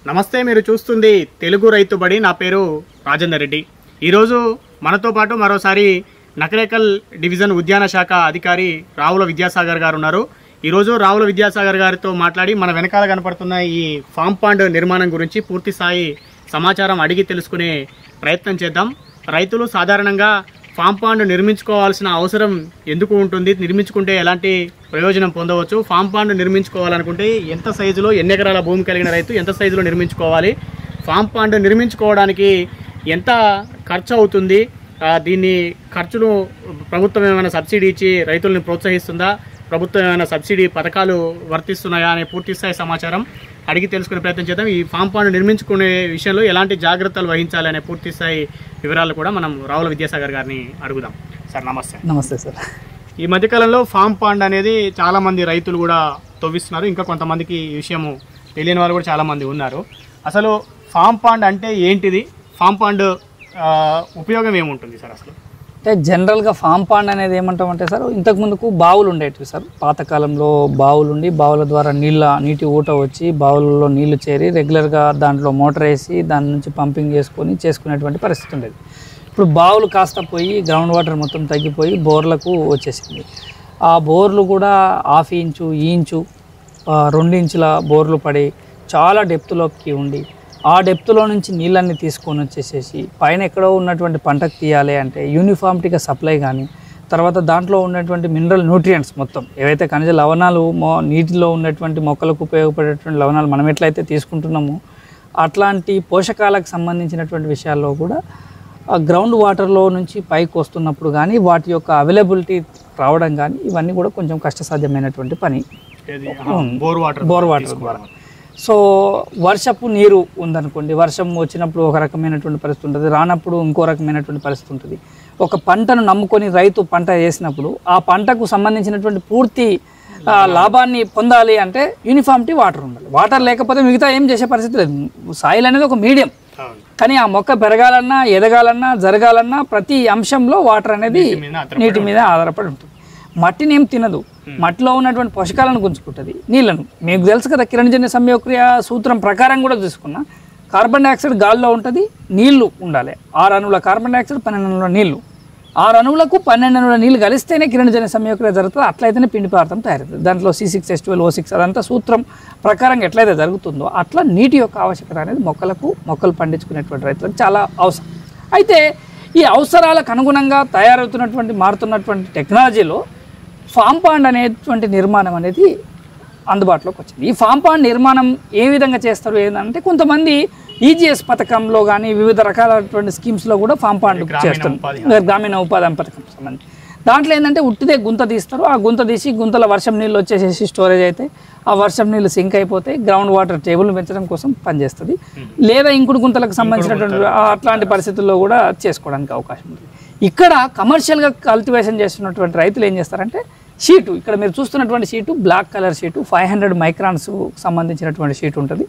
నమస్తే మీరు చూస్తుంది తెలుగు రైతు బడి నా పేరు రాజేందర్ రెడ్డి ఈరోజు మనతో పాటు మరోసారి నకరేకల్ డివిజన్ ఉద్యాన శాఖ అధికారి రావుల విద్యాసాగర్ గారు ఉన్నారు ఈరోజు రావుల విద్యాసాగర్ గారితో మాట్లాడి మన వెనకాల కనపడుతున్న ఈ ఫామ్ పాండ్ నిర్మాణం గురించి పూర్తి స్థాయి సమాచారం అడిగి తెలుసుకునే ప్రయత్నం చేద్దాం రైతులు సాధారణంగా ఫామ్ పాండ్ నిర్మించుకోవాల్సిన అవసరం ఎందుకు ఉంటుంది నిర్మించుకుంటే ఎలాంటి ప్రయోజనం పొందవచ్చు ఫామ్ పాండ్ నిర్మించుకోవాలనుకుంటే ఎంత సైజులో ఎన్ని ఎకరాల భూమి కలిగిన రైతు ఎంత సైజులో నిర్మించుకోవాలి ఫామ్ పాండ్ నిర్మించుకోవడానికి ఎంత ఖర్చు అవుతుంది ఆ, దీన్ని ఖర్చును ప్రభుత్వం ఏమైనా సబ్సిడీ ఇచ్చి రైతుల్ని ప్రోత్సహిస్తుందా ప్రభుత్వం ఏమైనా సబ్సిడీ పథకాలు వర్తిస్తున్నాయా అనే పూర్తి స్థాయి సమాచారం అడిగి తెలుసుకునే ప్రయత్నం చేద్దాం ఈ ఫామ్ పాండ్ నిర్మించుకునే విషయంలో ఎలాంటి జాగ్రత్తలు వహించాలి అనే పూర్తి స్థాయి వివరాలు కూడా మనం రావుల విద్యాసాగర్ గారిని అడుగుదాం సార్ నమస్తే నమస్తే సార్ ఈ మధ్యకాలంలో ఫామ్ పాండ్ అనేది చాలా మంది రైతులు కూడా తవ్విస్తున్నారు ఇంకా కొంతమందికి ఈ విషయము తెలియని వాళ్ళు కూడా చాలా మంది ఉన్నారు అసలు ఫామ్ పాండ్ అంటే ఏంటిది ఫామ్ పాండ్ ఆ, ఉపయోగం ఏముంటుంది సార్ అసలు అంటే జనరల్గా ఫామ్ పాండ్ అనేది ఏమంటామంటే సార్ ఇంతకు ముందుకు బావులు ఉండేటివి సార్ పాతకాలంలో బావులు ఉండి బావుల ద్వారా నీళ్ళ నీటి ఊట వచ్చి బావులలో నీళ్లు చేరి రెగ్యులర్గా దాంట్లో మోటార్ వేసి దాని నుంచి పంపింగ్ చేసుకొని చేసుకునేటువంటి పరిస్థితి ఉండేది ఇప్పుడు బావులు కాస్త పోయి గ్రౌండ్ వాటర్ మొత్తం తగ్గిపోయి బోర్లకు వచ్చేసింది ఆ బోర్లు కూడా హాఫ్ ఇంచు ఈ ఇంచు ఆ, రెండు ఇంచుల బోర్లు పడి చాలా డెప్త్లోకి ఉండి ఆ డెప్త్లో నుంచి నీళ్ళన్ని తీసుకొని వచ్చేసేసి పైన ఎక్కడో ఉన్నటువంటి పంటకు తీయాలి అంటే యూనిఫామ్టీగా సప్లై కానీ తర్వాత దాంట్లో ఉన్నటువంటి మినరల్ న్యూట్రియంట్స్ మొత్తం ఏవైతే ఖనిజ లవణాలు మో నీటిలో ఉన్నటువంటి మొక్కలకు ఉపయోగపడేటువంటి లవణాలు మనం ఎట్లయితే తీసుకుంటున్నామో అట్లాంటి పోషకాలకు సంబంధించినటువంటి విషయాల్లో కూడా ఆ గ్రౌండ్ వాటర్లో నుంచి పైకి వస్తున్నప్పుడు కానీ వాటి యొక్క అవైలబిలిటీ రావడం కానీ ఇవన్నీ కూడా కొంచెం కష్టసాధ్యమైనటువంటి పని ఏది? ఆహా, బోర్ వాటర్ బోర్ వాటర్ ద్వారా సో వర్షపు నీరు ఉందనుకోండి వర్షం వచ్చినప్పుడు ఒక రకమైనటువంటి పరిస్థితి ఉంటుంది రానప్పుడు ఇంకో రకమైనటువంటి పరిస్థితి ఉంటుంది ఒక పంటను నమ్ముకొని రైతు పంట వేసినప్పుడు ఆ పంటకు సంబంధించినటువంటి పూర్తి ఆ, లాభాన్ని పొందాలి అంటే యూనిఫామిటీ వాటర్ ఉండాలి వాటర్ లేకపోతే మిగతా ఏం చేసే పరిస్థితి లేదు సాయిల్ అనేది ఒక మీడియం అవును. కానీ ఆ మొక్క పెరగాలన్నా ఎదగాలన్నా జరగాలన్నా ప్రతి అంశంలో వాటర్ అనేది మీద ఆధారపడి నీటి మీద ఆధారపడి ఉంటుంది మట్టిని ఏం తినదు మట్టిలో ఉన్నటువంటి పోషకాలను గుంజుకుంటుంది నీళ్ళను మీకు తెలుసు కదా కిరణజన్య సంయోక్రియ సూత్రం ప్రకారం కూడా తీసుకున్నా కార్బన్ డైఆక్సైడ్ గాల్లో ఉంటుంది నీళ్లు ఉండాలి ఆరు అణువుల కార్బన్ డైఆక్సైడ్ పన్నెండు అణువుల నీళ్లు ఆరు అణువులకు పన్నెండు అణువుల నీళ్లు కలిస్తేనే కిరణజన్య సంయోక్రియ జరుగుతుంది అట్లయితేనే పిండి పదార్థం తయారవుతుంది దాంట్లో C six S twelve O six అదంతా సూత్రం ప్రకారంగా ఎట్లయితే జరుగుతుందో అట్లా నీటి యొక్క ఆవశ్యకత అనేది మొక్కలకు మొక్కలు పండించుకునేటువంటి రైతులకు చాలా అవసరం అయితే ఈ అవసరాలకు అనుగుణంగా తయారవుతున్నటువంటి మారుతున్నటువంటి టెక్నాలజీలో ఫామ్ పాండ్ అనేటువంటి నిర్మాణం అనేది అందుబాటులోకి వచ్చింది ఈ ఫామ్ పాండ్ నిర్మాణం ఏ విధంగా చేస్తారు ఏంటంటే కొంతమంది ఈజీఎస్ పథకంలో కానీ వివిధ రకాలైనటువంటి స్కీమ్స్లో కూడా ఫామ్ పాండ్ చేస్తారు ఉపాధి గ్రామీణ ఉపాధి హామీ పథకం సంబంధించి దాంట్లో ఏంటంటే ఉట్టిదే గుంత తీస్తారు ఆ గుంత తీసి గుంతల వర్షం నీళ్ళు వచ్చేసేసి స్టోరేజ్ అయితే ఆ వర్షం నీళ్ళు సింక్ అయిపోతే గ్రౌండ్ వాటర్ టేబుల్ పెంచడం కోసం పనిచేస్తుంది లేదా ఇంకుడు గుంతలకు సంబంధించినటువంటి ఆ అట్లాంటి పరిస్థితుల్లో కూడా చేసుకోవడానికి అవకాశం ఉంది ఇక్కడ కమర్షియల్గా కల్టివేషన్ చేస్తున్నటువంటి రైతులు ఏం చేస్తారంటే షీటు ఇక్కడ మీరు చూస్తున్నటువంటి sheet black colour sheet five hundred microns సంబంధించినటువంటి షీట్ ఉంటుంది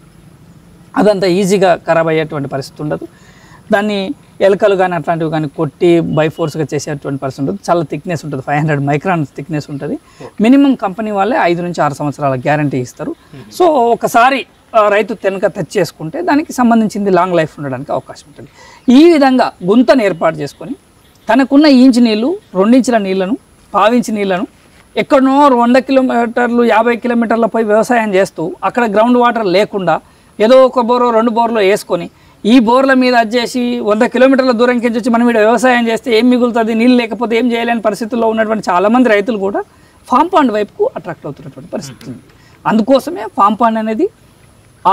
అదంతా ఈజీగా ఖరాబ్ అయ్యేటువంటి పరిస్థితి ఉండదు దాన్ని ఎలకలు కానీ అట్లాంటివి కానీ కొట్టి బై ఫోర్స్గా చేసేటువంటి పరిస్థితి ఉంటుంది చాలా థిక్నెస్ ఉంటుంది ఫైవ్ హండ్రెడ్ మైక్రాన్ థిక్నెస్ ఉంటుంది మినిమం కంపెనీ వాళ్ళే ఐదు నుంచి ఆరు సంవత్సరాల గ్యారంటీ ఇస్తారు సో ఒకసారి ఆ, రైతు తెనక టచ్ చేసుకుంటే దానికి సంబంధించింది లాంగ్ లైఫ్ ఉండడానికి అవకాశం ఉంటుంది ఈ విధంగా గుంతను ఏర్పాటు చేసుకొని తనకున్న ఇంచు నీళ్లు రెండించుల నీళ్లను పావించి నీళ్లను ఎక్కడనో వంద కిలోమీటర్లు యాభై కిలోమీటర్ల పోయి వ్యవసాయం చేస్తూ అక్కడ గ్రౌండ్ వాటర్ లేకుండా ఏదో ఒక బోరు రెండు బోర్లు వేసుకొని ఈ బోర్ల మీద వచ్చేసి వంద కిలోమీటర్ల దూరం కించి వచ్చి మనం ఇక్కడ వ్యవసాయం చేస్తే ఏం మిగులుతుంది నీళ్ళు లేకపోతే ఏం చేయలేని పరిస్థితుల్లో ఉన్నటువంటి చాలామంది రైతులు కూడా ఫామ్ పాండ్ వైపుకు అట్రాక్ట్ అవుతున్నటువంటి పరిస్థితి ఉంది అందుకోసమే ఫామ్ పాండ్ అనేది ఆ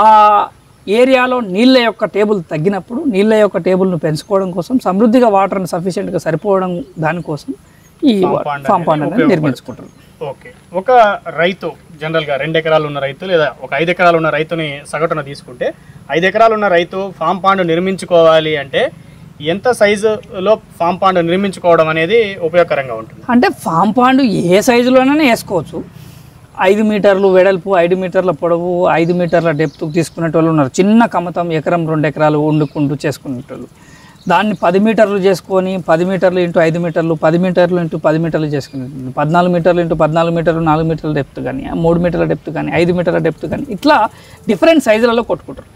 ఏరియాలో నీళ్ళ యొక్క టేబుల్ తగ్గినప్పుడు నీళ్ళ యొక్క టేబుల్ను పెంచుకోవడం కోసం సమృద్ధిగా వాటర్ని సఫిషియెంట్గా సరిపోవడం దానికోసం ఈ పాండ్ ఫామ్ పాండ్ అనేది నిర్మించుకుంటారు ఓకే ఒక రైతు జనరల్గా రెండు ఎకరాలు ఉన్న రైతు లేదా ఒక ఐదు ఎకరాలు ఉన్న రైతుని సగటున తీసుకుంటే ఐదు ఎకరాలు ఉన్న రైతు ఫామ్ పాండ్ నిర్మించుకోవాలి అంటే ఎంత సైజులో ఫామ్ పాండ్ నిర్మించుకోవడం అనేది ఉపయోగకరంగా ఉంటుంది అంటే ఫామ్ పాండ్ ఏ సైజులోనైనా వేసుకోవచ్చు ఐదు మీటర్లు వెడల్పు ఐదు మీటర్ల పొడవు ఐదు మీటర్ల డెప్త్ తీసుకునేటోళ్ళు ఉన్నారు చిన్న కమతం ఎకరం రెండు ఎకరాలు వండుకుంటూ చేసుకునేటోళ్ళు దాన్ని పది మీటర్లు చేసుకొని పది మీటర్లు ఇంటూ ఐదు మీటర్లు పది మీటర్లు ఇంటూ పది మీటర్లు చేసుకునేటోళ్ళు పద్నాలుగు మీటర్లు ఇంటూ పద్నాలుగు మీటర్లు నాలుగు మీటర్ల డెప్త్ కానీ మూడు మీటర్ల డెప్త్ కానీ ఐదు మీటర్ల డెప్త్ కానీ ఇట్లా డిఫరెంట్ సైజులలో కొట్టుకుంటారు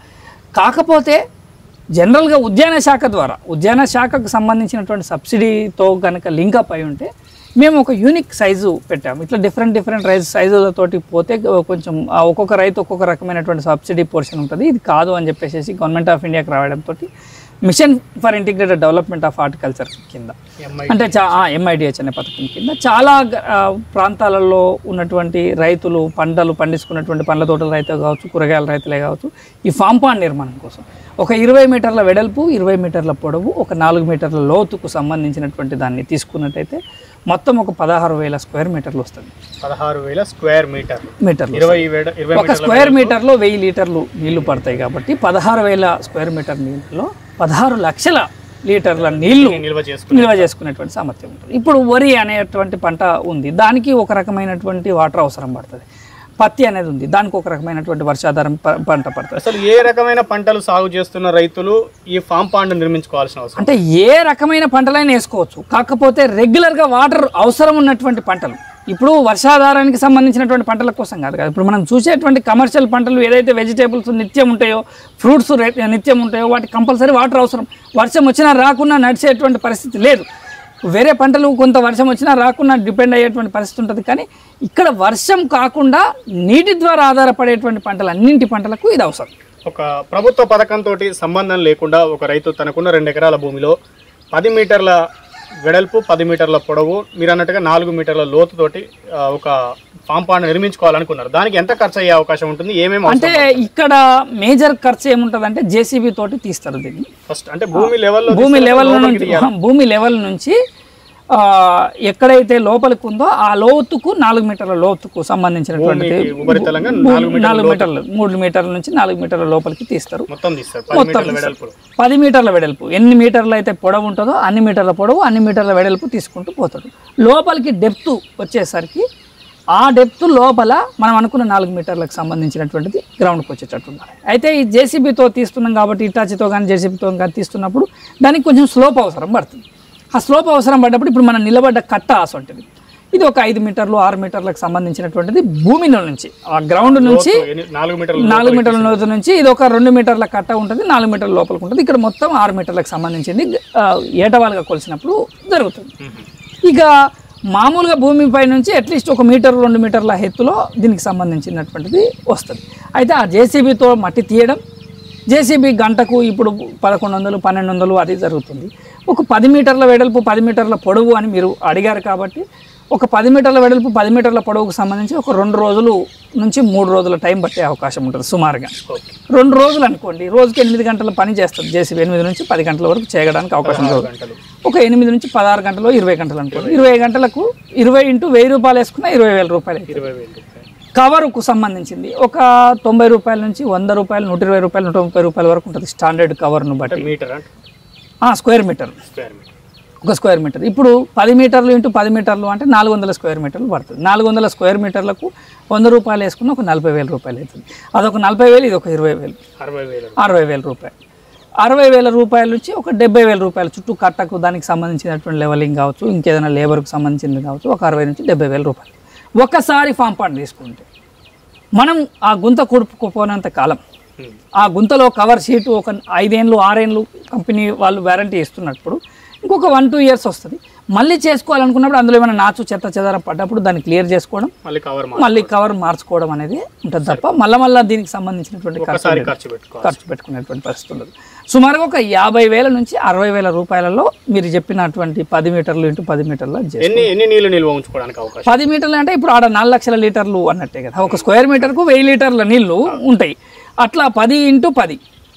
కాకపోతే జనరల్గా ఉద్యాన శాఖ ద్వారా ఉద్యాన శాఖకు సంబంధించినటువంటి సబ్సిడీతో కనుక లింకప్ అయి ఉంటే మేము ఒక యూనిక్ సైజు పెట్టాము ఇట్లా డిఫరెంట్ డిఫరెంట్ రైస్ సైజులతోటి పోతే కొంచెం ఆ ఒక్కొక్క రైతు ఒక్కొక్క రకమైనటువంటి సబ్సిడీ పోర్షన్ ఉంటుంది ఇది కాదు అని చెప్పేసి గవర్నమెంట్ ఆఫ్ ఇండియాకి రావడంతో mission for integrated development of horticulture కింద ఎంఐ అంటే చా ఎంఐడిహెచ్ అనే పథకం కింద చాలా గ- ఆ, ప్రాంతాలలో ఉన్నటువంటి రైతులు పంటలు పండించుకున్నటువంటి పండ్ల తోటల రైతు కావచ్చు కూరగాయల రైతులే కావచ్చు ఈ ఫామ్ పాండ్ నిర్మాణం కోసం ఒక ఇరవై మీటర్ల వెడల్పు ఇరవై మీటర్ల పొడవు ఒక నాలుగు మీటర్ల లోతుకు సంబంధించినటువంటి దాన్ని తీసుకున్నట్టయితే మొత్తం ఒక పదహారు వేల స్క్వేర్ మీటర్లు వస్తుంది పదహారు వేల స్క్వేర్ మీటర్ మీటర్లు ఇరవై వేల ఇరవై ఒక స్క్వేర్ మీటర్లో వెయ్యి లీటర్లు నీళ్లు పడతాయి కాబట్టి పదహారు వేల స్క్వేర్ మీటర్ నీళ్ళలో పదహారు లక్షల లీటర్ల నీళ్లు నిల్వ చేసుకుని నిల్వ చేసుకునేటువంటి సామర్థ్యం ఉంటుంది ఇప్పుడు వరి అనేటువంటి పంట ఉంది దానికి ఒక రకమైనటువంటి వాటర్ అవసరం పడుతుంది పత్తి అనేది ఉంది దానికి ఒక రకమైనటువంటి వర్షాధారం ప- పంట పడుతుంది అసలు ఏ రకమైన పంటలు సాగు చేస్తున్న రైతులు ఈ ఫామ్ పాండ్ నిర్మించుకోవాల్సిన అవసరం అంటే ఏ రకమైన పంటలైనా వేసుకోవచ్చు కాకపోతే రెగ్యులర్గా వాటర్ అవసరం ఉన్నటువంటి పంటలు ఇప్పుడు వర్షాధారానికి సంబంధించినటువంటి పంటల కోసం కాదు కదా ఇప్పుడు మనం చూసేటువంటి కమర్షియల్ పంటలు ఏదైతే వెజిటేబుల్స్ నిత్యం ఉంటాయో ఫ్రూట్స్ నిత్యం ఉంటాయో వాటికి కంపల్సరీ వాటర్ అవసరం వర్షం వచ్చినా రాకున్నా నడిచేటువంటి పరిస్థితి లేదు వేరే పంటలు కొంత వర్షం వచ్చినా రాకుండా డిపెండ్ అయ్యేటువంటి పరిస్థితి ఉంటుంది కానీ ఇక్కడ వర్షం కాకుండా నీటి ద్వారా ఆధారపడేటువంటి పంటలు అన్నింటి పంటలకు ఇది అవసరం ఒక ప్రభుత్వ పథకంతో సంబంధం లేకుండా ఒక రైతు తనకున్న రెండు ఎకరాల భూమిలో పది మీటర్ల వెడల్పు పది మీటర్ల పొడవు మీరు అన్నట్టుగా నాలుగు మీటర్ల లోతుతోటి ఆ, ఒక ఫామ్ పాండ్ నిర్మించుకోవాలనుకున్నారు దానికి ఎంత ఖర్చు అయ్యే అవకాశం ఉంటుంది ఏమేమి అంటే ఇక్కడ మేజర్ ఖర్చు ఏముంటుంది అంటే జేసీబీ తోటి తీస్తారు దీన్ని ఫస్ట్ అంటే భూమి లెవెల్లో భూమి లెవెల్ నుంచి భూమి లెవెల్ నుంచి ఆ, ఎక్కడైతే లోపలికి ఉందో ఆ లోతుకు నాలుగు మీటర్ల లోతుకు సంబంధించినటువంటి ఉపరితలంగా భూ- నాలుగు మీటర్ల నాలుగు మీటర్లు మూడు మీటర్ల నుంచి నాలుగు మీటర్ల లోపలికి తీస్తారు మొత్తం తీస్తారు పది మీటర్ల వెడల్పు పది మీటర్ల వెడల్పు ఎన్ని మీటర్లు అయితే పొడవు ఉంటుందో అన్ని మీటర్ల పొడవు అన్ని మీటర్ల వెడల్పు తీసుకుంటూ పోతాడు లోపలికి డెప్త్ వచ్చేసరికి ఆ డెప్త్ లోపల మనం అనుకున్న నాలుగు మీటర్లకు సంబంధించినటువంటిది గ్రౌండ్కి వచ్చేటట్టు ఉండాలి అయితే ఈ జేసీబీతో తీస్తున్నాం కాబట్టి ఇటాచితో కానీ జేసీబీతో కానీ తీస్తున్నప్పుడు దానికి కొంచెం స్లోప్ అవసరం పడుతుంది ఆ స్లోప్ అవసరం పడ్డప్పుడు ఇప్పుడు మనం నిలబడ్డ కట్ట ఆసంటిది ఇది ఒక ఐదు మీటర్లు ఆరు మీటర్లకు సంబంధించినటువంటిది భూమిలో నుంచి ఆ గ్రౌండ్ నుంచి ఎన్ని- నాలుగు మీటర్ల నాలుగు మీటర్ల లోతు నుంచి ఇది ఒక రెండు మీటర్ల కట్ట ఉంటుంది నాలుగు మీటర్ల లోపలికి ఉంటుంది ఇక్కడ మొత్తం ఆరు మీటర్లకు సంబంధించింది ఆ, ఏటవాలుగా కొలిసినప్పుడు జరుగుతుంది ఇక మామూలుగా భూమిపై నుంచి అట్లీస్ట్ ఒక మీటర్ రెండు మీటర్ల ఎత్తులో దీనికి సంబంధించినటువంటిది వస్తుంది అయితే ఆ జేసీబీతో మట్టి తీయడం జేసీబీ గంటకు ఇప్పుడు పదకొండు వందలు పన్నెండు వందలు అది జరుగుతుంది ఒక పది మీటర్ల వెడల్పు పది మీటర్ల పొడవు అని మీరు అడిగారు కాబట్టి ఒక పది మీటర్ల వెడల్పు పది మీటర్ల పొడవుకు సంబంధించి ఒక రెండు రోజులు నుంచి మూడు రోజుల టైం పట్టే అవకాశం ఉంటుంది సుమారుగా రెండు రోజులు అనుకోండి రోజుకి ఎనిమిది గంటల పని చేస్తుంది జేసీబీ ఎనిమిది నుంచి పది గంటల వరకు చేయడానికి అవకాశం ఉంటుంది గంటలు ఒక ఎనిమిది నుంచి పదహారు గంటలు ఇరవై గంటలు అనుకోండి ఇరవై గంటలకు ఇరవై ఇంటూ వెయ్యి రూపాయలు వేసుకున్న ఇరవై వేల రూపాయలు అవుతుంది. ఇరవై వేలు రూపాయలు. కవర్కు సంబంధించింది ఒక తొంభై రూపాయల నుంచి వంద రూపాయలు నూట ఇరవై రూపాయలు నూట ముప్పై రూపాయల వరకు ఉంటుంది స్టాండర్డ్ కవర్ను బట్టి మీటర్ అంటే ఆ, స్క్వేర్ మీటర్ స్క్వేర్ మీటర్ ఒక స్క్వేర్ మీటర్ ఇప్పుడు పది మీటర్లు ఇంటూ పది మీటర్లు అంటే నాలుగు వందల స్క్వేర్ మీటర్లు పడుతుంది నాలుగు వందల స్క్వేర్ మీటర్లకు వంద రూపాయలు వేసుకున్న ఒక నలభై వేల రూపాయలు అవుతుంది అదొక నలభై వేలు ఇది ఒక ఇరవై వేలు అరవై వేలు అరవై వేల రూపాయలు అరవై వేల రూపాయల నుంచి ఒక డెబ్బై వేల రూపాయలు చుట్టూ కట్టకు దానికి సంబంధించినటువంటి లెవెలింగ్ కావచ్చు ఇంకేదైనా లేబర్కి సంబంధించింది కావచ్చు ఒక అరవై నుంచి డెబ్బై వేల రూపాయలు ఒకసారి ఫామ్ పాండ్ తీసుకుంటే మనం ఆ గుంత కూడుకుపోయినంత కాలం Hmm. ఆ గుంతలో కవర్ షీట్ ఒక ఐదేళ్ళు ఆరేళ్ళు కంపెనీ వాళ్ళు వారంటీ ఇస్తున్నప్పుడు ఇంకొక వన్ టూ ఇయర్స్ వస్తుంది మళ్ళీ చేసుకోవాలనుకున్నప్పుడు అందులో ఏమైనా నాచు చెత్త చెదారం పడ్డప్పుడు దాన్ని క్లియర్ చేసుకోవడం మళ్ళీ కవర్ మళ్ళీ కవర్ మార్చుకోవడం అనేది ఉంటుంది తప్ప మళ్ళీ మళ్ళీ దీనికి సంబంధించినటువంటి ఖర్చు ఒకసారి ఖర్చు పెట్టుకోవాలి ఖర్చు పెట్టుకునేటువంటి పరిస్థితి ఉండదు సుమారుగా ఒక యాభై వేల నుంచి అరవై వేల రూపాయలలో మీరు చెప్పినటువంటి పది మీటర్లు ఇంటూ పది మీటర్ల చేస్తారు. ఎన్ని ఎన్ని నీళ్లు నిల్వ ఉంచుకోవడానికి అవకాశం పది మీటర్లు అంటే ఇప్పుడు ఆడ నాలుగు లక్షల లీటర్లు అన్నట్టే కదా ఒక స్క్వేర్ మీటర్కు వెయ్యి లీటర్ల నీళ్లు ఉంటాయి అట్లా పది ఇంటూ పది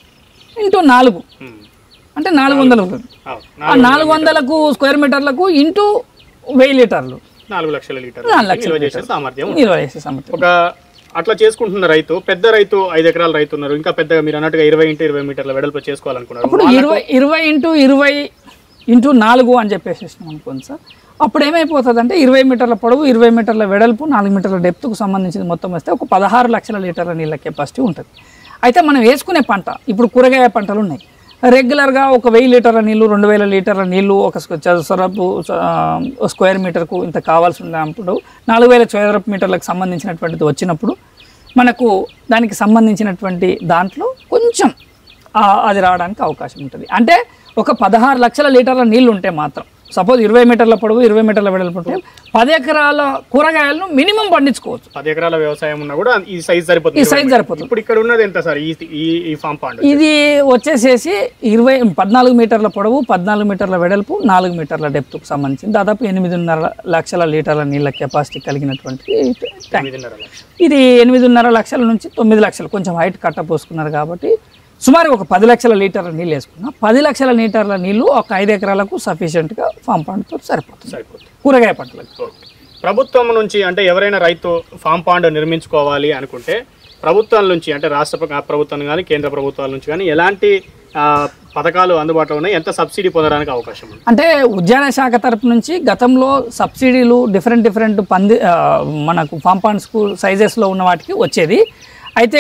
ఇంటూ నాలుగు Hmm. అంటే నాలుగు వందలు ఉంటుంది అవును. ఆ నాలుగు వందలకు స్క్వేర్ మీటర్లకు ఇంటూ వెయ్యి లీటర్లు నాలుగు లక్షల లీటర్ నాలుగు లక్షల నిల్వ చేసే సామర్థ్యం ఉంది. నిల్వ చేసే సామర్థ్యం ఒక అట్లా చేసుకుంటున్న రైతు పెద్ద రైతు ఐదు ఎకరాల రైతు ఉన్నారు ఇంకా పెద్దగా మీరు అన్నట్టుగా ఇరవై ఇంటూ ఇరవై మీటర్ల వెడల్పు చేసుకోవాలనుకున్నారు ఇప్పుడు ఇరవై ఇరవై ఇంటూ ఇరవై ఇంటూ నాలుగు అని చెప్పేసి అనుకోండి సార్ అప్పుడు ఏమైపోతుంది అంటే ఇరవై మీటర్ల పొడవు ఇరవై మీటర్ల వెడల్పు నాలుగు మీటర్ల డెప్త్కు సంబంధించిన మొత్తం వస్తే ఒక పదహారు లక్షల లీటర్ల నీళ్ళ కెపాసిటీ ఉంటుంది అయితే మనం వేసుకునే పంట ఇప్పుడు కూరగాయ పంటలు ఉన్నాయి రెగ్యులర్గా ఒక వెయ్యి లీటర్ల నీళ్లు రెండు వేల లీటర్ల నీళ్లు ఒక స్క్వ- చదరపు ఆ, స్క్వేర్ మీటర్కు ఇంత కావాల్సి ఉన్నప్పుడు నాలుగు వేల చదరపు మీటర్లకు సంబంధించినటువంటిది వచ్చినప్పుడు మనకు దానికి సంబంధించినటువంటి దాంట్లో కొంచెం ఆ- అది రావడానికి అవకాశం ఉంటుంది అంటే ఒక పదహారు లక్షల లీటర్ల నీళ్లు ఉంటే మాత్రం సపోజ్ ఇరవై మీటర్ల పొడవు ఇరవై మీటర్ల వెడల్పు ఉంటే పది ఎకరాల కూరగాయలను మినిమం పండించుకోవచ్చు పది ఎకరాల వ్యవసాయం ఉన్నా కూడా ఈ సైజ్ సరిపోతుంది ఈ సైజ్ సరిపోతుంది ఇప్పుడు ఇక్కడ ఉన్నది ఎంత సార్ ఈ ఈ ఈ ఫామ్ పాండ్ ఇది వచ్చేసేసి ఇరవై పద్నాలుగు మీటర్ల పొడవు పద్నాలుగు మీటర్ల వెడల్పు నాలుగు మీటర్ల డెప్త్కు సంబంధించి దాదాపు ఎనిమిదిన్నర లక్షల లీటర్ల నీళ్ళ కెపాసిటీ కలిగినటువంటి ట్యాంక్ తొమ్మిదిన్నర లక్షలు ఇది ఎనిమిదిన్నర లక్షల నుంచి తొమ్మిది లక్షలు కొంచెం హైట్ కట్ట పోసుకున్నారు కాబట్టి సుమారు ఒక పది లక్షల లీటర్ల నీళ్ళు వేసుకున్నా పది లక్షల లీటర్ల నీళ్లు ఒక ఐదు ఎకరాలకు సఫిషియెంట్గా ఫామ్ పండుతో సరిపోతుంది సరిపోతుంది కూరగాయ పంటలకు ఓకే. ప్రభుత్వం నుంచి అంటే ఎవరైనా రైతు ఫామ్ పాండ్ నిర్మించుకోవాలి అనుకుంటే ప్రభుత్వం నుంచి అంటే రాష్ట్ర ప్ర- ప్రభుత్వం కానీ కేంద్ర ప్రభుత్వాల నుంచి కానీ ఎలాంటి ఆ, పథకాలు అందుబాటులో ఉన్నాయి ఎంత సబ్సిడీ పొందడానికి అవకాశం ఉంది అంటే ఉద్యాన శాఖ తరపు నుంచి గతంలో సబ్సిడీలు డిఫరెంట్ డిఫరెంట్ పంది ఆ, మనకు ఫామ్ పాండ్స్కు సైజెస్లో ఉన్న వాటికి వచ్చేది అయితే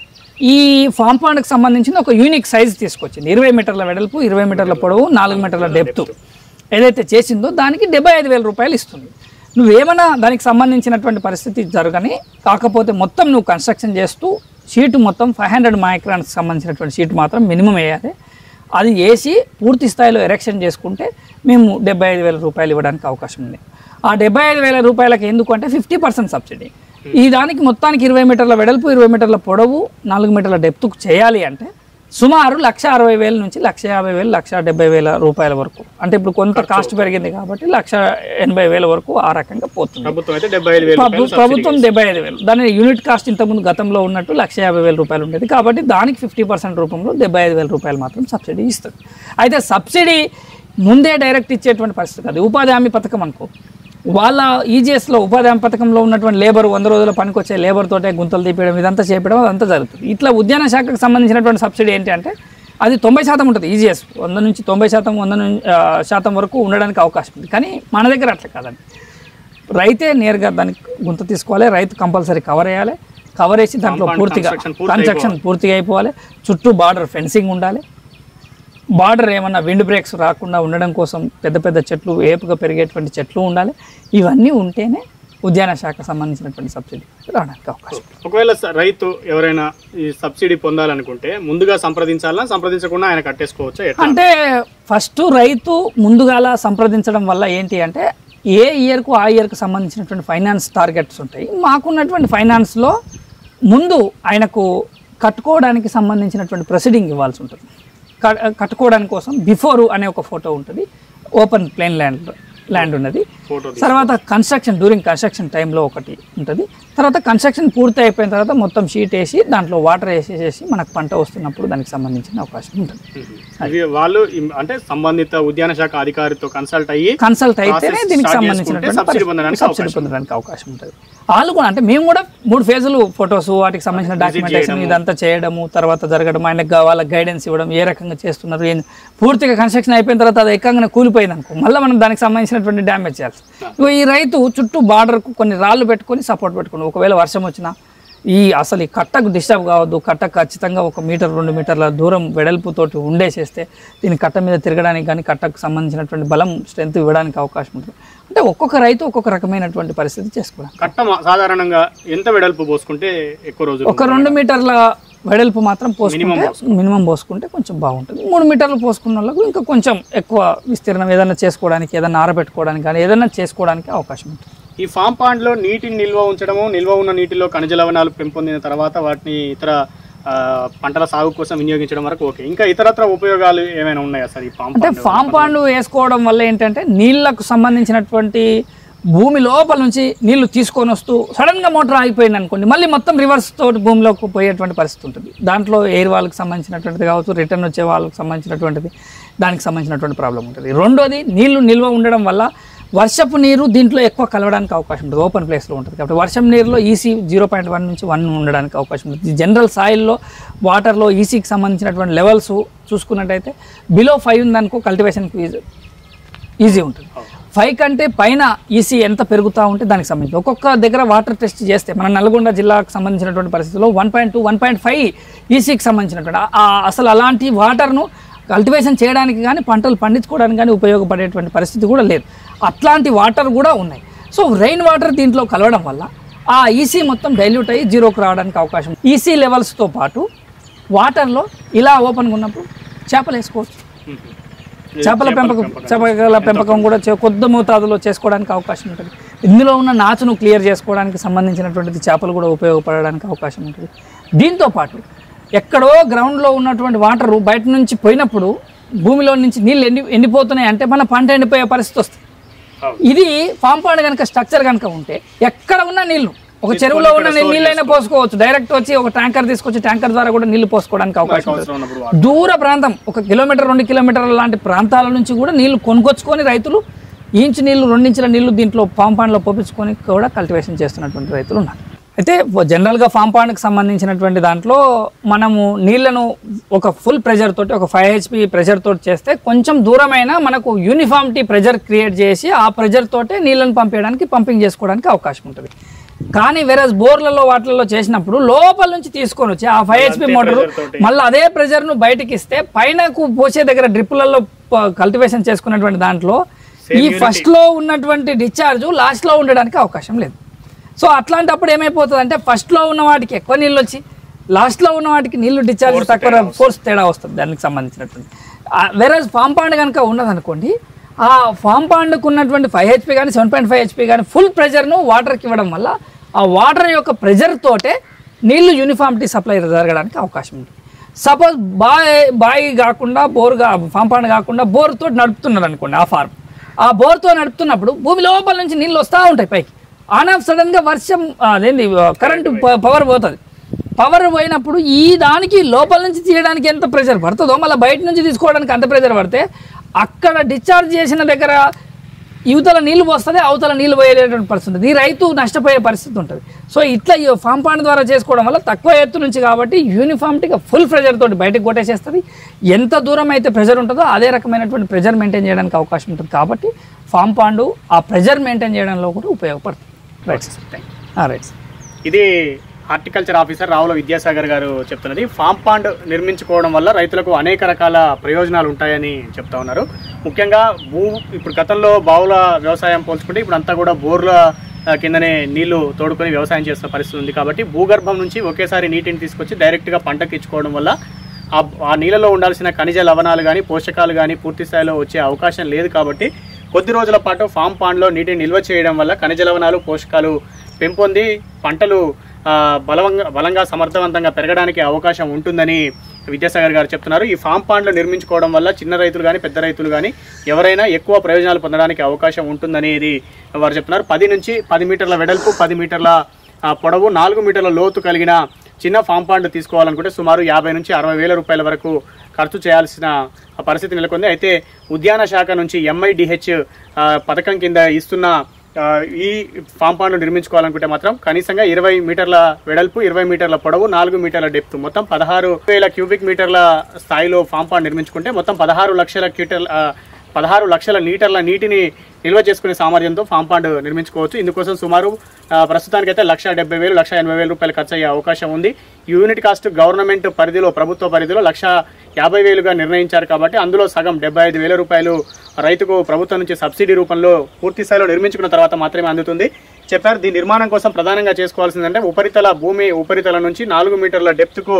ఈ ఫామ్ పాండ్కి సంబంధించిన ఒక యూనిక్ సైజ్ తీసుకొచ్చింది ఇరవై మీటర్ల వెడల్పు ఇరవై మీటర్ల పొడవు నాలుగు మీటర్ల డెప్త్ ఏదైతే చేసిందో దానికి డెబ్బై ఐదు వేల రూపాయలు ఇస్తుంది నువ్వేమైనా దానికి సంబంధించినటువంటి పరిస్థితి జరగని కాకపోతే మొత్తం నువ్వు కన్స్ట్రక్షన్ చేస్తూ షీట్ మొత్తం ఫైవ్ హండ్రెడ్ మైక్రాన్స్కి సంబంధించినటువంటి షీట్ మాత్రం మినిమం వేయాలి అది వేసి పూర్తి స్థాయిలో ఎరెక్షన్ చేసుకుంటే మేము డెబ్బై ఐదు వేల రూపాయలు ఇవ్వడానికి అవకాశం ఉంది ఆ డెబ్బై ఐదు వేల రూపాయలకి ఎందుకు అంటే ఫిఫ్టీ పర్సెంట్ సబ్సిడీ ఈ దానికి మొత్తానికి ఇరవై మీటర్ల వెడల్పు ఇరవై మీటర్ల పొడవు నాలుగు మీటర్ల డెప్త్కు చేయాలి అంటే సుమారు లక్ష అరవై వేల నుంచి లక్ష యాభై వేలు లక్ష డెబ్బై వేల రూపాయల వరకు అంటే ఇప్పుడు కొంత కాస్ట్ పెరిగింది కాబట్టి లక్ష ఎనభై వేల వరకు ఆ రకంగా పోతుంది ప్రభుత్వం అయితే డెబ్బై ఐదు వేలు ప్రభు- ప్రభుత్వం డెబ్బై ఐదు వేలు దాని యూనిట్ కాస్ట్ ఇంతకుముందు గతంలో ఉన్నట్టు లక్ష యాభై వేల రూపాయలు ఉండేది కాబట్టి దానికి ఫిఫ్టీ పర్సెంట్ రూపంలో డెబ్బై ఐదు వేల రూపాయలు మాత్రం సబ్సిడీ ఇస్తుంది అయితే సబ్సిడీ ముందే డైరెక్ట్ ఇచ్చేటువంటి పరిస్థితి కాదు ఉపాధి హామీ పథకం అనుకో వాళ్ళ ఈజీఎస్లో ఉపాధి హామీ పథకంలో ఉన్నటువంటి లేబర్ వంద రోజుల పనికి వచ్చే లేబర్ తోటే గుంతలు తీపేయడం ఇదంతా చేయడం అదంతా జరుగుతుంది ఇట్లా ఉద్యాన శాఖకు సంబంధించినటువంటి సబ్సిడీ ఏంటి అంటే అది తొంభై శాతం ఉంటుంది ఈజీఎస్ వంద నుంచి తొంభై శాతం వంద నుంచి ఆ, శాతం వరకు ఉండడానికి అవకాశం ఉంది కానీ మన దగ్గర అట్లా కాదండి రైతే నేరుగా దానికి గుంత తీసుకోవాలి రైతు కంపల్సరీ కవర్ వేయాలి కవర్ వేసి దాంట్లో Compound పూర్తిగా construction పూర్తి కన్స్ట్రక్షన్ పూర్తిగా అయిపోవాలి చుట్టూ బార్డర్ ఫెన్సింగ్ ఉండాలి బార్డర్ ఏమన్నా విండ్ బ్రేక్స్ రాకుండా ఉండడం కోసం పెద్ద పెద్ద చెట్లు ఏపుగా పెరిగేటువంటి చెట్లు ఉండాలి ఇవన్నీ ఉంటేనే ఉద్యాన శాఖ సంబంధించినటువంటి సబ్సిడీ రావడానికి అవకాశం ఒకవేళ స- రైతు ఎవరైనా ఈ సబ్సిడీ పొందాలనుకుంటే ముందుగా సంప్రదించాలా సంప్రదించకుండా ఆయన కట్టేసుకోవచ్చా ఎట్లా అంటే ఫస్ట్ రైతు ముందుగాల సంప్రదించడం వల్ల ఏంటి అంటే ఏ ఇయర్కు ఆ ఇయర్కు సంబంధించినటువంటి ఫైనాన్స్ టార్గెట్స్ ఉంటాయి మాకున్నటువంటి ఫైనాన్స్లో ముందు ఆయనకు కట్టుకోవడానికి సంబంధించినటువంటి ప్రొసీడింగ్ ఇవ్వాల్సి ఉంటుంది క- కట్టుకోవడానికి కోసం బిఫోర్ అనే ఒక ఫోటో ఉంటుంది ఓపెన్ ప్లేన్ ల్యాండ్ ల్యాండ్ ఉన్నది ఫోటో తర్వాత కన్స్ట్రక్షన్ డ్యూరింగ్ కన్స్ట్రక్షన్ టైంలో ఒకటి ఉంటుంది తర్వాత కన్స్ట్రక్షన్ పూర్తి అయిపోయిన తర్వాత మొత్తం షీట్ వేసి దాంట్లో వాటర్ వేసేసేసి మనకు పంట వస్తున్నప్పుడు దానికి సంబంధించిన అవకాశం ఉంటుంది ఇవి వాళ్ళు ఇం- అంటే సంబంధిత ఉద్యాన శాఖ అధికారితో కన్సల్ట్ అయ్యి కన్సల్ట్ అయితేనే Process దీనికి start సంబంధించినటువంటి చేసుకుంటే సబ్సిడీ పరిస్థితి- పొందడానికి సబ్సిడీ అవకాశం పొందడానికి అవకాశం ఉంటుంది వాళ్ళు కూడా అంటే మేము కూడా మూడు ఫేజులు ఫొటోస్ వాటికి సంబంధించిన డాక్యుమెంటేషన్ ఇదంతా చేయడము తర్వాత జరగడం ఆయనకు కావాల గైడెన్స్ ఇవ్వడం ఏ రకంగా చేస్తున్నారు ఏం పూర్తిగా కన్స్ట్రక్షన్ అయిపోయిన తర్వాత అది ఎక్కంగానే కూలిపోయింది అనుకో మళ్ళీ మనం దానికి సంబంధించినటువంటి డ్యామేజ్ చేయాలి ఇగో ఈ రైతు చుట్టూ బార్డర్కు కొన్ని రాళ్ళు పెట్టుకొని సపోర్ట్ పెట్టుకుని ఒకవేళ వర్షం వచ్చినా ఈ అసలు ఈ కట్టకు డిస్టర్బ్ కావద్దు కట్ట ఖచ్చితంగా ఒక మీటర్ రెండు మీటర్ల దూరం వెడల్పుతోటి ఉండేసేస్తే దీని కట్ట మీద తిరగడానికి కానీ కట్టకు సంబంధించినటువంటి బలం స్ట్రెంత్ ఇవ్వడానికి అవకాశం ఉంటుంది అంటే ఒక్కొక్క రైతు ఒక్కొక్క రకమైనటువంటి పరిస్థితి చేసుకోవడం కట్ట మా- సాధారణంగా ఎంత వెడల్పు పోసుకుంటే ఎక్కువ రోజులు ఒక రెండు మీటర్ల వెడల్పు మాత్రం పోసుకుంటే మినిమం పోసుకుంటే కొంచెం బాగుంటుంది మూడు మీటర్లు పోసుకున్న వాళ్ళకు ఇంకా కొంచెం ఎక్కువ విస్తీర్ణం ఏదైనా చేసుకోవడానికి ఏదైనా ఆరబెట్టుకోవడానికి కానీ ఏదైనా చేసుకోవడానికి అవకాశం ఉంటుంది ఈ ఫామ్ పాండ్ లో నీటిని నిల్వ ఉంచడము నిల్వ ఉన్న నీటిలో ఖనిజ లవణాలు పెంపొందిన తర్వాత వాటిని ఇతర ఆ, పంటల సాగు కోసం వినియోగించడం వరకు ఓకే ఇంకా ఇతరత్ర ఉపయోగాలు ఏమైనా ఉన్నాయా సార్ ఈ ఫామ్ అంటే పాండ్ ఫామ్ పాండ్ వేసుకోవడం వల్ల ఏంటంటే నీళ్ళకు సంబంధించినటువంటి భూమి లోపల నుంచి నీళ్లు తీసుకొని వస్తూ సడన్గా మోటార్ ఆగిపోయింది అనుకోండి మళ్ళీ మొత్తం రివర్స్ తోటి భూమిలోకి పోయేటువంటి పరిస్థితి ఉంటుంది దాంట్లో ఎయిర్ వాళ్ళకి సంబంధించినటువంటిది కావచ్చు రిటర్న్ వచ్చే వాళ్ళకి సంబంధించినటువంటిది దానికి సంబంధించినటువంటి ప్రాబ్లం ఉంటుంది రెండోది నీళ్లు నిల్వ ఉండడం వల్ల వర్షపు నీరు దీంట్లో ఎక్కువ కలవడానికి అవకాశం ఉంటుంది ఓపెన్ ప్లేస్లో ఉంటుంది కాబట్టి వర్షం నీరులో ఈసీ జీరో పాయింట్ వన్ నుంచి వన్ ఉండడానికి అవకాశం ఉంటుంది జనరల్ సాయిల్లో వాటర్లో ఈసీకి సంబంధించినటువంటి లెవెల్స్ చూసుకున్నట్టయితే బిలో ఫైవ్ ఉందనుకో కల్టివేషన్కి ఈజీ ఉంటుంది ఫైవ్ కంటే పైన ఈసీ ఎంత పెరుగుతూ ఉంటే దానికి సంబంధించి ఒక్కొక్క దగ్గర వాటర్ టెస్ట్ చేస్తే మన నల్గొండ జిల్లాకు సంబంధించినటువంటి పరిస్థితుల్లో one point two one point five ఈసీకి సంబంధించినటువంటి ఆ- ఆ అసలు అలాంటి వాటర్ను కల్టివేషన్ చేయడానికి కానీ పంటలు పండించుకోవడానికి కానీ ఉపయోగపడేటువంటి పరిస్థితి కూడా లేదు అట్లాంటి వాటర్ కూడా ఉన్నాయి సో రెయిన్ వాటర్ దీంట్లో కలవడం వల్ల ఆ ఈసీ మొత్తం డైల్యూట్ అయ్యి జీరోకి రావడానికి అవకాశం ఈసీ లెవెల్స్తో పాటు వాటర్లో ఇలా ఓపెన్గా ఉన్నప్పుడు చేపలు వేసుకోవచ్చు చేపల పెంపకం చేపల పెంపకం కూడా చే- కొద్ది మోతాదులో చేసుకోవడానికి అవకాశం ఉంటుంది ఇందులో ఉన్న నాచును క్లియర్ చేసుకోవడానికి సంబంధించినటువంటిది చేపలు కూడా ఉపయోగపడడానికి అవకాశం ఉంటుంది దీంతో పాటు ఎక్కడో గ్రౌండ్లో ఉన్నటువంటి వాటర్ బయట నుంచి పోయినప్పుడు భూమిలో నుంచి నీళ్ళు ఎండి ఎండిపోతున్నాయి అంటే మన పంట ఎండిపోయే పరిస్థితి వస్తుంది ఇది ఫామ్ పాండ్ కనుక స్ట్రక్చర్ కనుక ఉంటే ఎక్కడ ఉన్న నీళ్లు ఒక చెరువులో ఉన్న నీళ్ళైనా పోసుకోవచ్చు డైరెక్ట్ వచ్చి ఒక ట్యాంకర్ తీసుకొచ్చి ట్యాంకర్ ద్వారా కూడా నీళ్లు పోసుకోవడానికి అవకాశం ఉంటుంది అవసరం ఉన్నప్పుడు దూర ప్రాంతం ఒక కిలోమీటర్ రెండు కిలోమీటర్ల లాంటి ప్రాంతాల నుంచి కూడా నీళ్లు కొనుక్కొచ్చుకొని రైతులు ఇంచు నీళ్లు రెండించుల నీళ్లు దీంట్లో ఫామ్ పాండ్లో పోపించుకొని కూడా కల్టివేషన్ చేస్తున్నటువంటి రైతులు ఉన్నారు అయితే జనరల్గా ఫామ్ పాండ్కి సంబంధించినటువంటి దాంట్లో మనము నీళ్లను ఒక ఫుల్ ప్రెషర్ తోటి ఒక ఫైవ్ హెచ్పి ప్రెషర్ తోటి చేస్తే కొంచెం దూరమైన మనకు యూనిఫామిటీ ప్రెషర్ క్రియేట్ చేసి ఆ ప్రెషర్ తోటే నీళ్లను పంపించడానికి పంపింగ్ చేసుకోవడానికి అవకాశం ఉంటుంది కానీ వేరే బోర్లలో వాటిలలో చేసినప్పుడు లోపల నుంచి తీసుకొని వచ్చి ఆ ఫైవ్ హెచ్పి మోటార్ మళ్ళీ అదే ప్రెషర్ ను బయటకి ఇస్తే పైనకు పోసే దగ్గర డ్రిప్పులలో కల్టివేషన్ చేసుకున్నటువంటి దాంట్లో ఈ ఫస్ట్ లో ఉన్నటువంటి డిశ్చార్జ్ లాస్ట్ లో ఉండడానికి అవకాశం లేదు సో అట్లాంటప్పుడు ఏమైపోతుంది అంటే ఫస్ట్ లో ఉన్న వాటికి ఎక్కువ నీళ్ళు వచ్చి లాస్ట్ లో ఉన్న వాటికి నీళ్లు డిశ్చార్జ్ తక్కువ ఫోర్స్ తేడా వస్తుంది దానికి సంబంధించినటువంటి వేరే ఫామ్ పాండ్ కనుక ఉన్నదనుకోండి ఆ ఫామ్ పాండ్కు ఉన్నటువంటి ఫైవ్ హెచ్పి కానీ సెవెన్ పాయింట్ ఫైవ్ హెచ్పి కానీ ఫుల్ ప్రెషర్ను వాటర్కి ఇవ్వడం వల్ల ఆ వాటర్ యొక్క ప్రెషర్ తోటే నీళ్లు యూనిఫామిటీ సప్లై జరగడానికి అవకాశం ఉంది సపోజ్ బాయ్ బాయి కాకుండా బోర్ గా ఫామ్ పాండ్ కాకుండా బోర్తో నడుపుతున్నారు అనుకోండి ఆ ఫార్మ్ ఆ బోర్తో నడుపుతున్నప్పుడు భూమి లోపల నుంచి నీళ్ళు వస్తూ ఉంటాయి పైకి ఆన్ ఆఫ్ సడన్గా వర్షం ఆ, అదేంది కరెంటు పవర్ పోతుంది పవర్ పోయినప్పుడు ఈ దానికి లోపల నుంచి తీయడానికి ఎంత ప్రెషర్ పడుతుందో మళ్ళీ బయట నుంచి తీసుకోవడానికి అంత ప్రెషర్ పడితే అక్కడ డిశ్చార్జ్ చేసిన దగ్గర యువతల నీళ్లు పోస్తుంది అవతల నీళ్లు పోయేటటువంటి పరిస్థితి ఉంటుంది ఈ రైతు నష్టపోయే పరిస్థితి ఉంటుంది సో ఇట్లా ఈ ఫామ్ పాండ్ ద్వారా చేసుకోవడం వల్ల తక్కువ ఎత్తు నుంచి కాబట్టి యూనిఫామ్టీగా ఫుల్ ప్రెజర్ తోటి బయటకు కొట్టేసేస్తుంది ఎంత దూరం అయితే ప్రెజర్ ఉంటుందో అదే రకమైనటువంటి ప్రెజర్ మెయింటైన్ చేయడానికి అవకాశం ఉంటుంది కాబట్టి ఫామ్ పాండు ఆ ప్రెజర్ మెయింటైన్ చేయడంలో కూడా ఉపయోగపడుతుంది రైట్ సార్ రైట్ సార్ ఇది హార్టికల్చర్ ఆఫీసర్ రావుల విద్యాసాగర్ గారు చెప్తున్నది ఫామ్ పాండ్ నిర్మించుకోవడం వల్ల రైతులకు అనేక రకాల ప్రయోజనాలు ఉంటాయని చెప్తా ఉన్నారు ముఖ్యంగా భూ ఇప్పుడు గతంలో బావుల వ్యవసాయం పోల్చుకుంటే ఇప్పుడు అంతా కూడా బోర్ల ఆ, కిందనే నీళ్లు తోడుకొని వ్యవసాయం చేస్తున్న పరిస్థితి ఉంది కాబట్టి భూగర్భం నుంచి ఒకేసారి నీటిని తీసుకొచ్చి డైరెక్ట్గా పంటకి ఇచ్చుకోవడం వల్ల ఆ ఆ నీళ్ళలో ఉండాల్సిన ఖనిజ లవణాలు కానీ పోషకాలు కానీ పూర్తి స్థాయిలో వచ్చే అవకాశం లేదు కాబట్టి కొద్ది రోజుల పాటు ఫామ్ పాండ్లో నీటిని నిల్వ చేయడం వల్ల ఖనిజ లవణాలు పోషకాలు పెంపొంది పంటలు ఆ, బలవంగా బలంగా సమర్థవంతంగా పెరగడానికి అవకాశం ఉంటుందని విద్యాసాగర్ గారు చెప్తున్నారు ఈ ఫామ్ పాండ్లు నిర్మించుకోవడం వల్ల చిన్న రైతులు కానీ పెద్ద రైతులు కానీ ఎవరైనా ఎక్కువ ప్రయోజనాలు పొందడానికి అవకాశం ఉంటుందనేది వారు చెప్తున్నారు పది నుంచి పది మీటర్ల వెడల్పు పది మీటర్ల ఆ, పొడవు నాలుగు మీటర్ల లోతు కలిగిన చిన్న ఫామ్ పాండ్ తీసుకోవాలనుకుంటే సుమారు యాభై నుంచి అరవై వేల రూపాయల వరకు ఖర్చు చేయాల్సిన ఆ పరిస్థితి నెలకొంది అయితే ఉద్యాన శాఖ నుంచి ఎంఐడిహెచ్ పథకం కింద ఇస్తున్న ఆ, ఈ ఫామ్ పాండ్లు నిర్మించుకోవాలనుకుంటే మాత్రం కనీసంగా ఇరవై మీటర్ల వెడల్పు ఇరవై మీటర్ల పొడవు నాలుగు మీటర్ల డెప్త్ మొత్తం పదహారు వేల క్యూబిక్ మీటర్ల స్థాయిలో ఫామ్ పాండ్ నిర్మించుకుంటే మొత్తం పదహారు లక్షల క్యూటర్ల ఆ, పదహారు లక్షల లీటర్ల నీటిని నిల్వ చేసుకునే సామర్థ్యంతో ఫామ్ పాండ్ నిర్మించుకోవచ్చు ఇందుకోసం సుమారు ఆ, ప్రస్తుతానికైతే లక్ష డెబ్బై వేలు లక్ష ఎనభై వేల రూపాయలు ఖర్చు అయ్యే అవకాశం ఉంది యూనిట్ కాస్ట్ గవర్నమెంట్ పరిధిలో ప్రభుత్వ పరిధిలో లక్ష యాభై వేలుగా నిర్ణయించారు కాబట్టి అందులో సగం డెబ్బై ఐదు వేల రూపాయలు రైతుకు ప్రభుత్వం నుంచి సబ్సిడీ రూపంలో పూర్తి స్థాయిలో నిర్మించుకున్న తర్వాత మాత్రమే అందుతుంది చెప్పారు దీని నిర్మాణం కోసం ప్రధానంగా చేసుకోవాల్సిందంటే ఉపరితల భూమి ఉపరితలం నుంచి నాలుగు మీటర్ల డెప్త్కు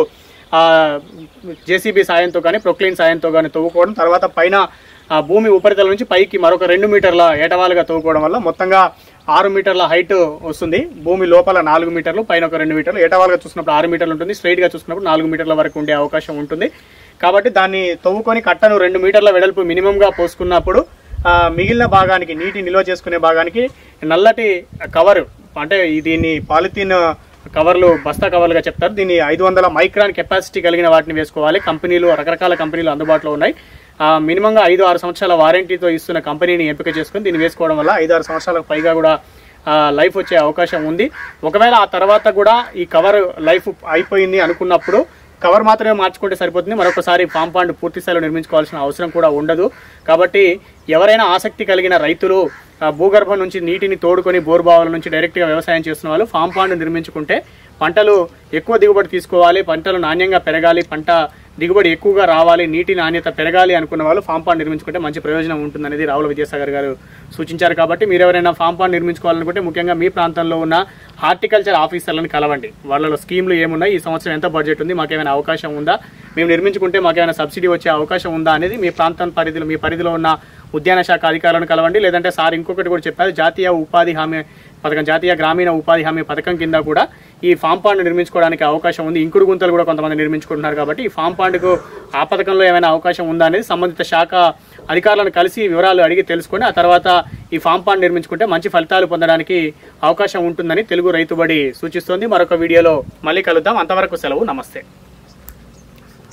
జేసీబీ సాయంతో కానీ ప్రొక్లీన్ సాయంతో కానీ తవ్వుకోవడం తర్వాత పైన ఆ భూమి ఉపరితలం నుంచి పైకి మరొక రెండు మీటర్ల ఏటవాలుగా తవ్వుకోవడం వల్ల మొత్తంగా ఆరు మీటర్ల హైట్ వస్తుంది భూమి లోపల నాలుగు మీటర్లు పైన ఒక రెండు మీటర్లు ఏటవాలుగా చూసినప్పుడు ఆరు మీటర్లు ఉంటుంది స్ట్రైట్గా చూసినప్పుడు నాలుగు మీటర్ల వరకు ఉండే అవకాశం ఉంటుంది కాబట్టి దాన్ని తవ్వుకొని కట్టను రెండు మీటర్ల వెడల్పు మినిమంగా పోసుకున్నప్పుడు ఆ, మిగిలిన భాగానికి నీటి నిల్వ చేసుకునే భాగానికి నల్లటి కవర్ అంటే ఈ దీన్ని పాలిథీన్ కవర్లు బస్తా కవర్లుగా చెప్తారు దీన్ని ఐదు వందల మైక్రాన్ కెపాసిటీ కలిగిన వాటిని వేసుకోవాలి కంపెనీలు రకరకాల కంపెనీలు అందుబాటులో ఉన్నాయి ఆ, మినిమంగా ఐదు ఆరు సంవత్సరాల వారంటీతో ఇస్తున్న కంపెనీని ఎంపిక చేసుకుని దీన్ని వేసుకోవడం వల్ల ఐదు ఆరు సంవత్సరాలకు పైగా కూడా ఆ, లైఫ్ వచ్చే అవకాశం ఉంది ఒకవేళ ఆ తర్వాత కూడా ఈ కవర్ లైఫ్ అయిపోయింది అనుకున్నప్పుడు కవర్ మాత్రమే మార్చుకుంటే సరిపోతుంది మరొకసారి ఫామ్ పాండ్ పూర్తి స్థాయిలో నిర్మించుకోవాల్సిన అవసరం కూడా ఉండదు కాబట్టి ఎవరైనా ఆసక్తి కలిగిన రైతులు ఆ, భూగర్భం నుంచి నీటిని తోడుకొని బోర్బావుల నుంచి డైరెక్ట్గా వ్యవసాయం చేస్తున్న వాళ్ళు ఫామ్ పాండ్ నిర్మించుకుంటే పంటలు ఎక్కువ దిగుబడి తీసుకోవాలి పంటలు నాణ్యంగా పెరగాలి పంట దిగుబడి ఎక్కువగా రావాలి నీటి నాణ్యత పెరగాలి అనుకున్న వాళ్ళు ఫామ్ పాండ్ నిర్మించుకుంటే మంచి ప్రయోజనం ఉంటుందనేది రావుల విద్యాసాగర్ గారు సూచించారు కాబట్టి మీరు ఎవరైనా ఫామ్ పాండ్ నిర్మించుకోవాలనుకుంటే ముఖ్యంగా మీ ప్రాంతంలో ఉన్న హార్టికల్చర్ ఆఫీసర్లను కలవండి వాళ్ళలో స్కీమ్లు ఏమున్నాయి ఈ సంవత్సరం ఎంత బడ్జెట్ ఉంది మాకేమైనా అవకాశం ఉందా మేము నిర్మించుకుంటే మాకేమైనా సబ్సిడీ వచ్చే అవకాశం ఉందా అనేది మీ ప్రాంతం పరిధిలో మీ పరిధిలో ఉన్న ఉద్యాన శాఖ అధికారులను కలవండి లేదంటే సార్ ఇంకొకటి కూడా చెప్పారు జాతీయ ఉపాధి హామీ పథకం జాతీయ గ్రామీణ ఉపాధి హామీ పథకం కింద కూడా ఈ ఫామ్ పాండ్ నిర్మించుకోవడానికి అవకాశం ఉంది ఇంకుడు గుంతలు కూడా కొంతమంది నిర్మించుకుంటున్నారు కాబట్టి ఈ ఫామ్ పాండ్కు ఆ పథకంలో ఏమైనా అవకాశం ఉందా అనేది సంబంధిత శాఖ అధికారులను కలిసి వివరాలు అడిగి తెలుసుకొని ఆ తర్వాత ఈ ఫామ్ పాండ్ నిర్మించుకుంటే మంచి ఫలితాలు పొందడానికి అవకాశం ఉంటుందని తెలుగు రైతుబడి సూచిస్తోంది మరొక వీడియోలో మళ్ళీ కలుద్దాం అంతవరకు సెలవు నమస్తే